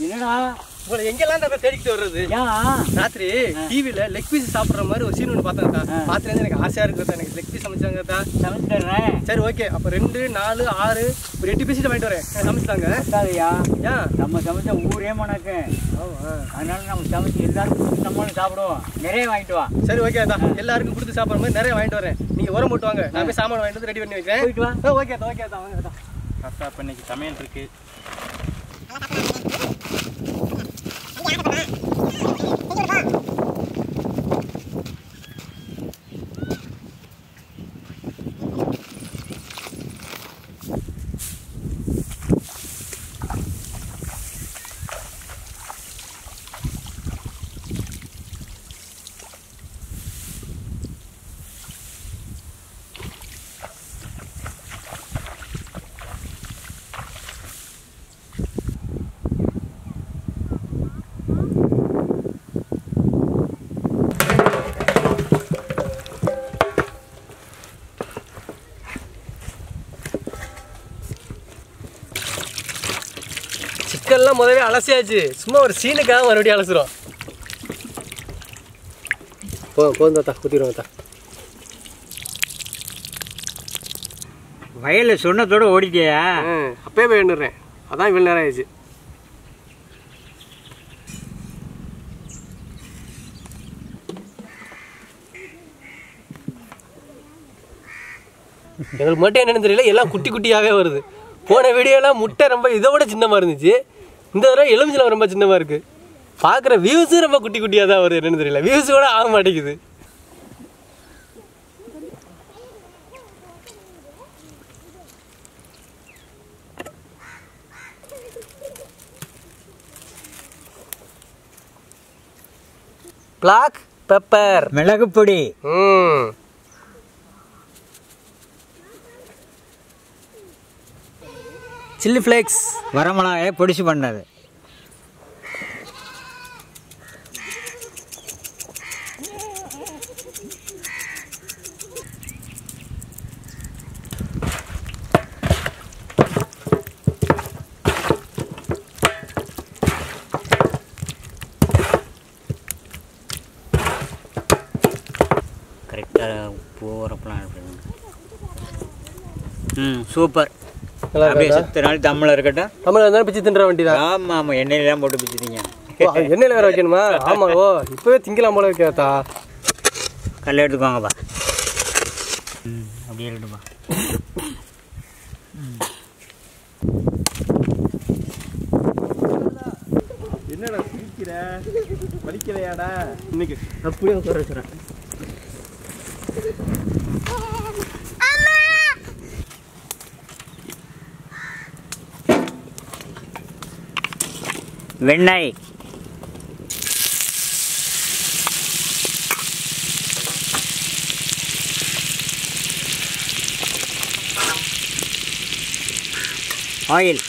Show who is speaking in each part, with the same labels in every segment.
Speaker 1: என்னடா
Speaker 2: உங்களை எங்கெல்லாம் தாத்தா தேடிக்கிட்டு வர்றது
Speaker 1: ஏன்
Speaker 2: ராத்திரி டிவில லெக் பீஸ் சாப்பிடுற மாதிரி ஒரு சீன் ஒன்று பார்த்தேன் தாத்தா
Speaker 1: ஆ.
Speaker 2: பார்த்துலேருந்து எனக்கு ஆசையா இருக்கு தாத்தா எனக்கு லெக் பீஸ் சமைச்சாங்க தாத்தா
Speaker 1: சமைச்சிடுறேன்
Speaker 2: சரி ஓகே அப்போ ரெண்டு நாலு ஆறு ஒரு எட்டு பீஸ் வாங்கிட்டு வரேன் சமைச்சிட்டாங்க
Speaker 1: பத்தாதையா
Speaker 2: ஏன்
Speaker 1: நம்ம சமைச்ச ஊரே மணக்கு
Speaker 2: ஆமா.
Speaker 1: அதனால நம்ம சமைச்சு எல்லாருக்கும் கொடுத்து நம்மளும் சாப்பிடுவோம் நிறைய வாங்கிட்டு வா
Speaker 2: சரி ஓகே தாத்தா எல்லாருக்கும் கொடுத்து சாப்பிட்ற மாதிரி நிறைய வாங்கிட்டு வரேன் நீங்க உரம் போட்டு வாங்க நான் போய் சாமான் வாங்கிட்டு வந்து ரெடி பண்ணி வைக்கிறேன்
Speaker 1: போயிட்டு வா
Speaker 2: ஆ, ஓகே தாத்தா ஓகே தாத்தா வாங்க தாத்தா
Speaker 3: தாத்தா இப்போ இன்னைக்கு சமையல் இருக்கு
Speaker 2: சிக்கன்லாம் முதவே அலசியாச்சு சும்மா ஒரு சீனுக்காக மறுபடியும் அலசுறோம் போதும் போதும் தாத்தா ஊற்றிடுவோம் தாத்தா
Speaker 1: வயலில் சொன்னதோட ஓடிட்டியா
Speaker 2: அப்பயே போய் எண்ணுறேன் அதான் இவ்வளோ நேரம் ஆயிடுச்சு எங்களுக்கு மட்டும் என்னன்னு தெரியல எல்லாம் குட்டி குட்டியாகவே வருது போன வீடியோலாம் முட்டை ரொம்ப இதை விட சின்னமாக இருந்துச்சு இந்த தடவை எலுமிச்சலம் ரொம்ப சின்னமாக இருக்குது பார்க்குற வியூஸும் ரொம்ப குட்டி குட்டியாக தான் வருது என்னன்னு தெரியல வியூஸ் கூட ஆக மாட்டேங்குது பிளாக் பெப்பர்
Speaker 1: மிளகு பொடி
Speaker 2: ம் சில்லி ஃப்ளேக்ஸ்
Speaker 1: வரமிளகாயை பொடிச்சு பண்ணது கரெக்டாக உப்பு உரப்பெல்லாம் இருக்கணும் ம் சூப்பர்
Speaker 2: நல்லா
Speaker 1: அப்படியே
Speaker 2: இருக்கா
Speaker 1: சத்து நாள் தமிழில் இருக்கட்டும்
Speaker 2: தமிழ் இருந்தாலும் பிச்சு தின்ற வேண்டியதான்
Speaker 1: ஆமாம் ஆமாம் எண்ணெயிலாம் போட்டு பிச்சுட்டீங்க
Speaker 2: ஓ, அது எண்ணெயில வேற வைக்கணுமா ஆமா ஓ இப்பவே திங்கலாம் போல இருக்கேத்தா
Speaker 1: கல்லை எடுத்துக்கோங்கப்பா ம் அப்படியே இருக்கட்டும்ப்பா
Speaker 3: என்னடா சிரிக்கிற வலிக்கலையாடா இன்னைக்கு
Speaker 2: அப்படியே உட்கார வச்சுறேன்
Speaker 1: வெண்ணெய் ஆயில்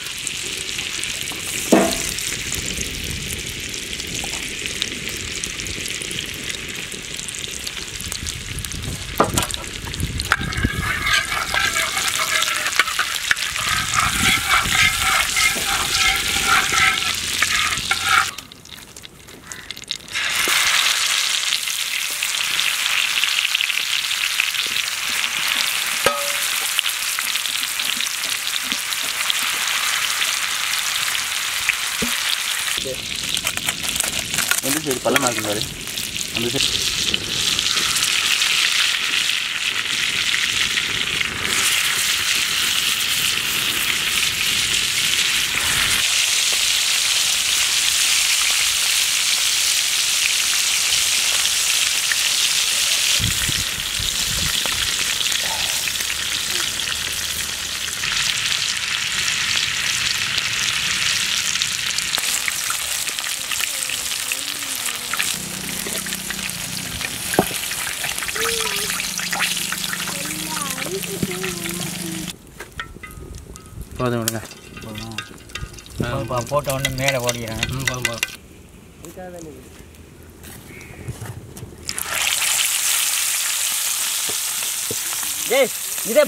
Speaker 3: எந்த சைடு பள்ளமா இருக்கு பாரு அந்த சைடு போதும் விடுங்க
Speaker 1: போட்ட உடனே மேலே ஓடிக்கிறேன்
Speaker 2: ம் போதும் போதும்
Speaker 1: ஏய் இதை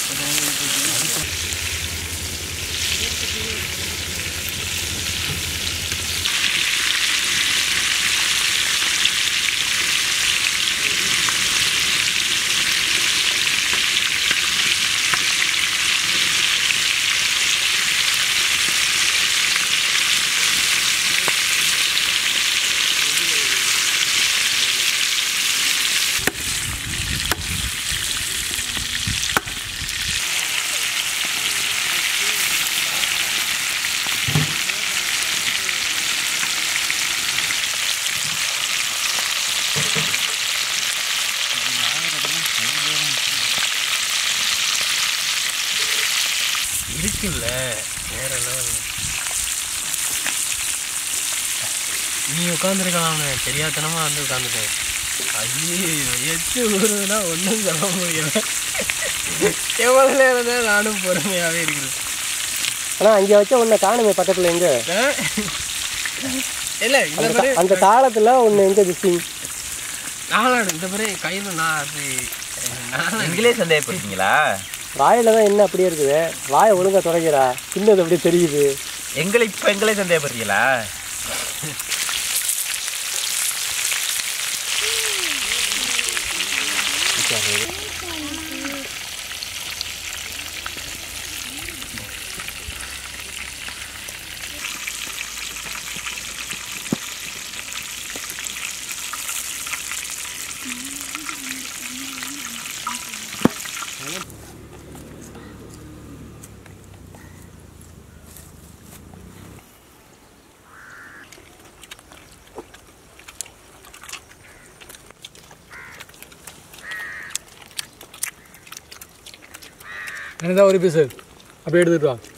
Speaker 2: இருக்குல்ல வேற லெவல் நீ உட்காந்துருக்கலாம்னு தெரியாதனமா வந்து உட்காந்துட்டேன் ஐயோ எச்சு ஊறுதுன்னா ஒன்றும் சொல்ல முடியல எவ்வளோ நேரம் தான் நானும் பொறுமையாகவே இருக்குது
Speaker 4: ஆனால் அங்கே வச்சா ஒன்று காணுமே பக்கத்தில் எங்கே
Speaker 2: இல்லை இந்த மாதிரி
Speaker 4: அந்த தாளத்தில் ஒன்று எங்கே மிஸ்ஸிங்
Speaker 2: நாளாடு இந்த மாதிரி கையில் நான் அது நாளாடு
Speaker 3: நீங்களே சந்தேகப்படுறீங்களா
Speaker 4: வாயில் தான் என்ன அப்படியே இருக்குது வாயை ஒழுங்கா தொடங்கிறா சின்னது அப்படியே தெரியுது
Speaker 3: எங்களை இப்போ எங்களே சந்தேகப்படுறீங்களா
Speaker 2: எனக்கு தான் ஒரு பீஸு அப்படியே எடுத்துட்டு வா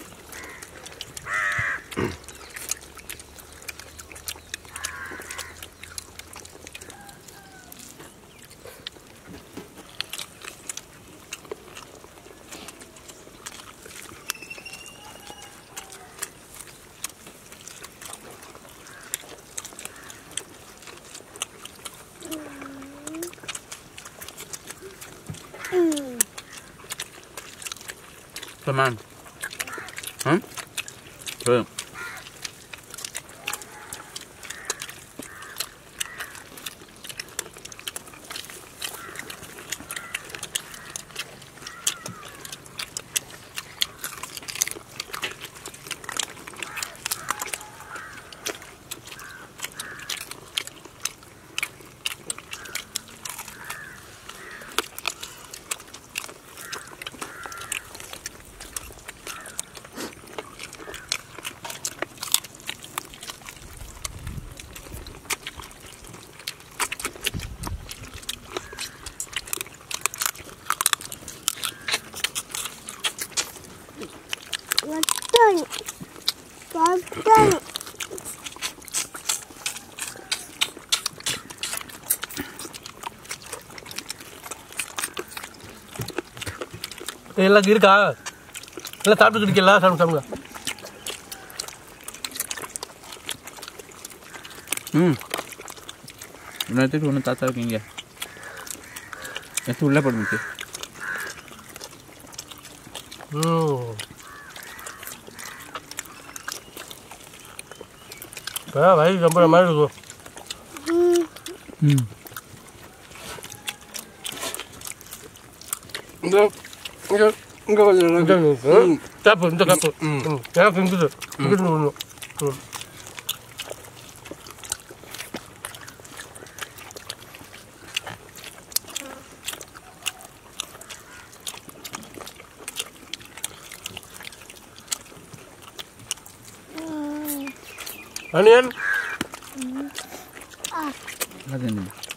Speaker 3: Come on. Huh? Good.
Speaker 5: வட்டாணி வட்டாணி
Speaker 2: எல்லாம் இருக்கா எல்லாம் சாப்பிட்டு கிடைக்கல சாப்பிட்டு சாப்பிடுங்க
Speaker 3: ம் இன்னும் எடுத்துட்டு ஒன்று தாத்தா இருக்கீங்க எடுத்து உள்ளே போடுங்க
Speaker 2: ம் இப்போ வயிறு கம்புற மாதிரி இருக்கும்
Speaker 3: ம்
Speaker 4: இந்த இங்கே இங்கே கொஞ்சம்
Speaker 2: இந்த காப்பு இந்த காப்பு ம் எனக்கு இங்குது இங்கிட்டு ஒன்று ம் அனியன்
Speaker 3: அது என்ன